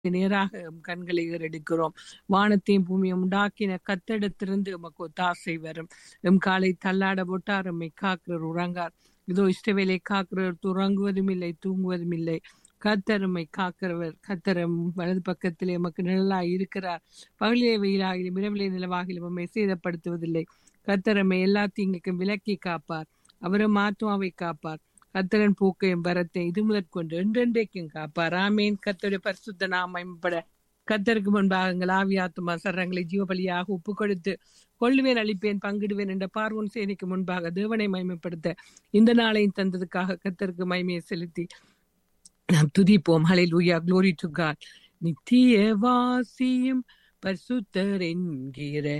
நேராக எம் கண்களை ஏறெடுக்கிறோம் வானத்தையும் பூமியும் உண்டாக்கின கத்தெடுத்திருந்து எமக்கு ஒத்தாசை வரும் எம் காலை தள்ளாட போட்டார் எம்மை காக்கிறவர் உறங்கார் இதோ இஷ்டவேலை காக்கிறவர் உறங்குவதும் இல்லை தூங்குவதும் இல்லை கத்தருமை காக்கிறவர் கத்தரம் வலது பக்கத்திலே எமக்கு நிழலாய் இருக்கிறார் பகலிலே வெயிலாகிலும் இரவிலே நிலவாகிலும் உம்மை சேதப்படுத்துவதில்லை கத்தரமை எல்லா தீங்குக்கும் விலக்கி காப்பார் அவரும் ஆத்மாவை காப்பார் கத்தரன் பூக்கையும் பரத்தை இது முதற்கொண்டு என்றென்றைக்கும் காப்பார் ஆமேன் கத்தருடைய பரிசுத்த நாம் மேம்பட கத்தருக்கு முன்பாக எங்கள் ஆவி ஆத்மா சரங்களை ஜீவபலியாக ஒப்பு கொடுத்து கொள்ளுவேன் அளிப்பேன் பங்கிடுவேன் என்ற பார்வோன் சேனைக்கு முன்பாக தேவனை மகிமைப்படுத்த இந்த நாளையும் தந்ததுக்காக கத்தருக்கு மகிமையை செலுத்தி நாம் துதிப்போம் ஹலை லூயா க்ளோரி டு காட் நித்திய வாசியும் பரிசுத்தர் என்கிற